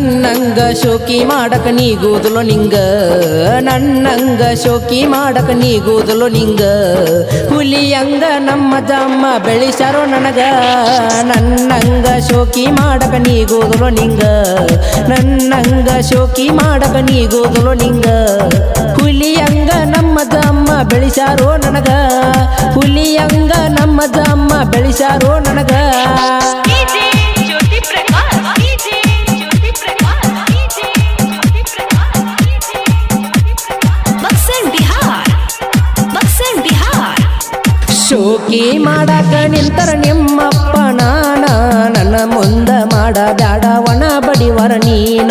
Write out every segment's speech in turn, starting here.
ನನ್ನಂಗ ಶೋಕಿ ಮಾಡಕ ನೀಗುವುದಲು ನಿಂಗ ನನ್ನಂಗ ಶೋಕಿ ಮಾಡಕ ನೀಗುವುದಲು ನಿಂಗ ಹುಲಿಯಂಗ ನಮ್ಮ ಜಮ್ಮ ಬೆಳಿಸಾರೋ ನನಗ ನನ್ನಂಗ ಶೋಕಿ ಮಾಡಕ ನೀಗುವುದಲು ನಿಂಗ ನನ್ನಂಗ ಶೋಕಿ ಮಾಡಕ ನೀಗುವುದಲು ನಿಂಗ ಹುಲಿಯಂಗ ನಮ್ಮ ಜಮ್ಮ ಬೆಳಿಸಾರೋ ನನಗ ಹುಲಿಯಂಗ ನಮ್ಮ ಜಮ್ಮ ಬೆಳಿಸಾರೋ ನನಗ DJ Jyoti Prakash DJ Jyoti Prakash DJ Jyoti Prakash DJ Jyoti Prakash Buxar Bihar Buxar Bihar ಶೋಕಿ ಮಾಡಾಕ ನಿಂತರ ನಿಮ್ಮಪ್ಪ ನಾನ ನನ್ನ ಮುಂದ ಮಾಡ ಬ್ಯಾಡ ಒಣ ಬಡಿವರ ನೀನ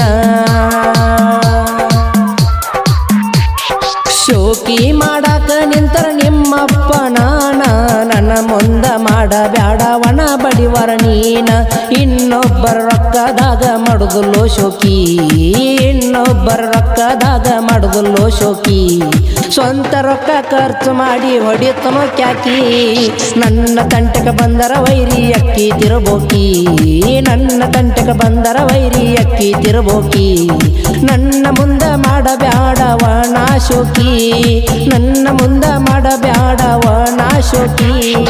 ಶೋಕಿ ಮಾಡಾಕ ನಿಂತರ ನಿಮ್ಮಪ್ಪ ನಾನ ನನ್ನ ಮುಂದ ಮಾಡ ಬ್ಯಾಡ ಒಣ ಬಡಿವರ ನೀನ ಇನ್ನೊಬ್ಬರ ರೊಕ್ಕದಾಗ ಮಾಡುದಲ್ಲೋ ಶೋಕಿ ಇನ್ನೊಬ್ಬರ ರೊಕ್ಕದಾಗ ಮಾಡುದಲ್ಲೋ ಶೋಕಿ ಸ್ವಂತ ರೊಕ್ಕ ಖರ್ಚು ಮಾಡಿ ಹೊಡಿತನೋ ಕ್ಯಾಕಿ ನನ್ನ ತಂಟಕ ಬಂದರ ವೈರಿ ಅಕ್ಕಿ ತಿರುಬೋಕಿ ನನ್ನ ತಂಟಕ ಬಂದರ ವೈರಿ ಅಕ್ಕಿ ತಿರುಬೋಕಿ ನನ್ನ ಮುಂದ ಮಾಡಬ್ಯಾಡವ ನಾ ಶೋಕಿ ನನ್ನ ಮುಂದ ಮಾಡಬ್ಯಾಡವ ನಾ ಶೋಕಿ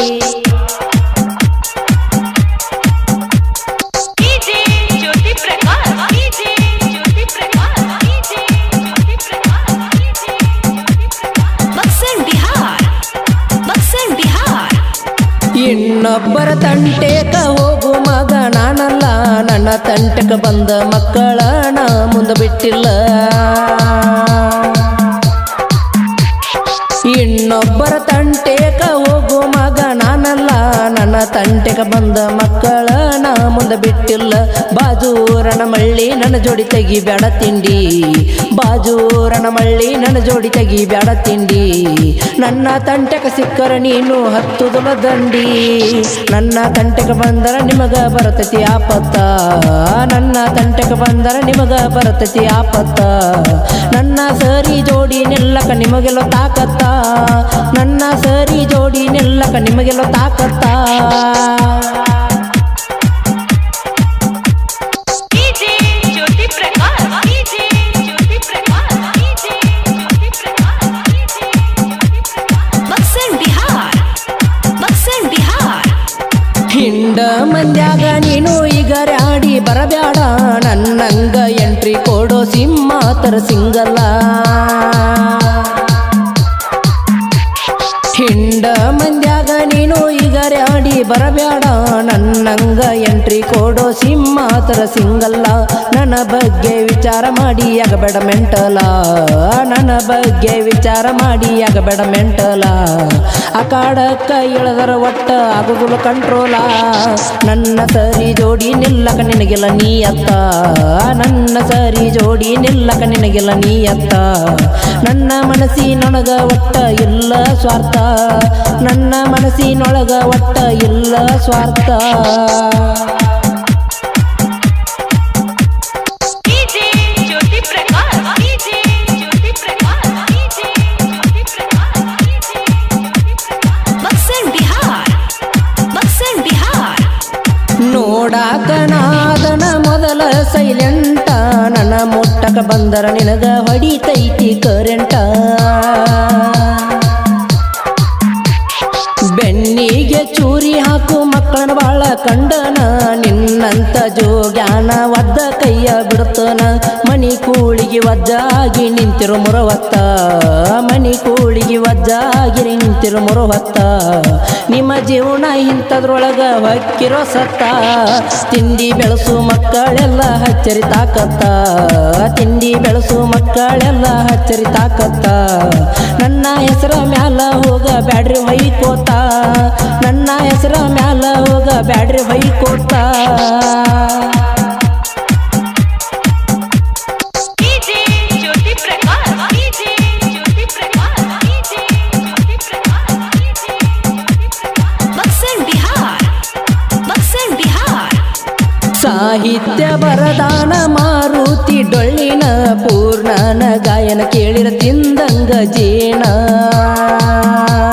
DJ Jyoti Prakash DJ Jyoti Prakash DJ Jyoti Prakash DJ Jyoti Prakash Buxar Bihar Buxar Bihar ಇನ್ನೊಬ್ಬರ ತಂಟೆಕ ಹೋಗು ಮಗ ನಾನಲ್ಲ ನನ್ನ ತಂಟಕ ಬಂದ ಮಕ್ಕಳ ನಾ ಮುಂದೆ ಬಿಟ್ಟಿಲ್ಲ ಇನ್ನೊಬ್ಬರ ತಂಟೆಕ ಹೋಗು ಮಗ ನಾನಲ್ಲ ನನ್ನ ತಂಟೆಕ ಬಂದ ಮಕ್ಕಳ ನಾ ಮುಂದೆ ಬಿಟ್ಟಿಲ್ಲ ಬಾಜೂರನ ಮಳ್ಳಿ ನನ್ನ ಜೋಡಿ ತೆಗಿ ಬ್ಯಾಡ ತಿಂಡಿ ಬಾಜೂರನ ಮಳ್ಳಿ ನನ್ನ ಜೋಡಿ ತೆಗಿ ಬ್ಯಾಡ ತಿಂಡಿ ನನ್ನ ತಂಟೆಕ ಸಿಕ್ಕರ ನೀನು ಹತ್ತುದಲ ದಂಡಿ ನನ್ನ ತಂಟೆಕ ಬಂದರ ನಿಮಗ ಬರತತಿ ಆಪತ್ತ ನನ್ನ ತಂಟೆಕ ಬಂದರ ನಿಮಗ ಬರತತಿ ಆಪತ್ತ ನನ್ನ ಸರಿ ಜೋಡಿ ನಿಲ್ಲಕ ನಿಮಗೆಲ್ಲ ತಾಕತ್ತ ನನ್ನ ಸರಿ ಜೋಡಿ ನಿಲ್ಲಕ ನಿಮಗೆಲ್ಲ ತಾಕತ್ತ DJ Jyoti Prakash DJ Jyoti Prakash DJ Jyoti Prakash DJ Jyoti Prakash Buxar Bihar Buxar Bihar ಹಿಂಡ ಮಂದ್ಯಾಗ ನೀನು ಈಗ ರಾಡಿ ಬರಬ್ಯಾಡ ನನ್ನಂಗ ಎಂಟ್ರಿ ಕೊಡೋ ಸಿಂಹಾತರ ಸಿಂಗಲ್ಲ ಹಿಂಡ ಮಂದ್ಯಾಗ ನೀನು ಈಗ ರಾಡಿ ಬರಬ್ಯಾಡ ನನ್ನಂಗ ಎಂಟ್ರಿ ಕೊಡೋ ಸಿಂಹಾತರ ಸಿಂಗಲ್ಲ ನನ್ನ ಬಗ್ಗೆ ವಿಚಾರ ಮಾಡಿ ಆಗಬೇಡ ಮೆಂಟಲ ನನ್ನ ಬಗ್ಗೆ ವಿಚಾರ ಮಾಡಿ ಆಗಬೇಡ ಮೆಂಟಲ ಆ ಕಾಡಕ್ಕ ಇಳದರ ಒಟ್ಟ ಆಗುದಿಲ್ಲ ಕಂಟ್ರೋಲ ನನ್ನ ಸರಿ ಜೋಡಿ ನಿಲ್ಲಕ ನಿನಗಿಲ್ಲ ನೀ ಅತ್ತ ನನ್ನ ಸರಿ ಜೋಡಿ ನಿಲ್ಲಕ ನಿನಗಿಲ್ಲ ನೀ ಅತ್ತ ನನ್ನ ಮನಸ್ಸಿನೊಳಗ ಒಟ್ಟ ಇಲ್ಲ ಸ್ವಾರ್ಥ ನನ್ನ ಮನಸ್ಸಿನೊಳಗ ಒಟ್ಟ ಇಲ್ಲ ಸ್ವಾರ್ಥ DJ Jyoti Prakash DJ Jyoti Prakash DJ Jyoti Prakash DJ Jyoti Prakash Buxar Bihar Buxar Bihar ನೋಡಾಕ ನಾದನ ಮೊದಲ ಸೈಲೆಂಟ ನನ್ನ ಮುಟ್ಟಕ ಬಂದರ ನಿನಗ ಹೊಡಿತೈತಿ ಕರೆಂಟ ಬೆನ್ನಿಗೆ ಚೂರಿ ಹಾಕು ಮಕ್ಕಳನ್ನ ಬಾಳ ಕಂಡನ ನಿನ್ನಂತ ಜೋಗ್ಯಾನ ಒದ್ದ ಕೈಯ ಬಿಡ್ತನ ಮನಿ ಕೂಳಿಗೆ ವಜ್ಜಾಗಿ ನಿಂತಿರು ಮುರವತ್ತ ಮನಿ ಕೂಳಿಗೆ ವಜ್ಜಾಗಿ ನಿಂತಿರು ಮುರವತ್ತ ನಿಮ್ಮ ಜೀವನ ಇಂಥದ್ರೊಳಗ ಹೊಕ್ಕಿರೋ ಸತ್ತ ತಿಂಡಿ ಬೆಳೆಸು ಮಕ್ಕಳೆಲ್ಲ ಹಚ್ಚರಿ ತಾಕತ್ತ ತಿಂಡಿ ಬೆಳೆಸು ಮಕ್ಕಳೆಲ್ಲ ಹಚ್ಚರಿ ತಾಕತ್ತ ನನ್ನ ಹೆಸರ ಮ್ಯಾಲ ಹೋಗ ಬ್ಯಾಡ್ರಿ ಹೊಯ್ಕೋತ ನನ್ನ ಹೆಸರ ಮ್ಯಾಲ ಹೋಗ ಬ್ಯಾಡ್ರಿ ಹೊಯ್ಕೋತ DJ Jyoti Prakash DJ Jyoti Prakash DJ Jyoti Prakash DJ Jyoti Prakash Buxar Bihar Buxar Bihar ಸಾಹಿತ್ಯ ಬರದಾನ ಮಾರುತಿ ಡೊಳ್ಳಿನ ಪೂರ್ಣನ ಗಾಯನ ಕೇಳಿರ ತಿಂದಂಗ ಜೇನ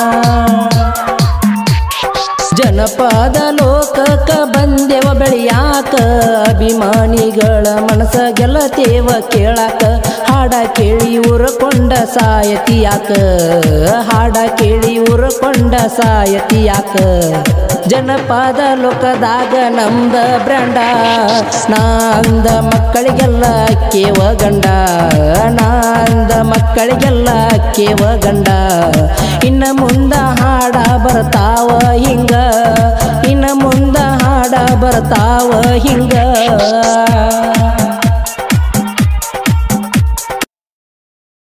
ಜನಪದ ಲೋಕಕ್ಕ ಬಂದೆವ ಬೆಳೆಯಾಕ ಯಾಕ ಅಭಿಮಾನಿಗಳ ಮನಸ ಗೆಲ್ಲತೇವ ಕೇಳಾಕ ಹಾಡ ಕೇಳಿ ಉರಕೊಂಡ ಸಾಯತಿ ಯಾಕ ಹಾಡ ಕೇಳಿ ಉರಕೊಂಡ ಸಾಯತಿ ಯಾಕ ಜನಪದ ಲೋಕದಾಗ ನಮ್ದ ಬ್ರ್ಯಾಂಡ ನಾ ಅಂದ ಮಕ್ಕಳಿಗೆಲ್ಲ ಕೇವ ಗಂಡ ನಾ ಅಂದ ಮಕ್ಕಳಿಗೆಲ್ಲ ಕೇವ ಗಂಡ ಇನ್ನ ಮುಂದ ಹಾಡ ಬರ್ತಾವ ಹಿಂಗ ಇನ್ನ ಮುಂದ ಹಾಡ ಬರ್ತಾವ ಹಿಂಗ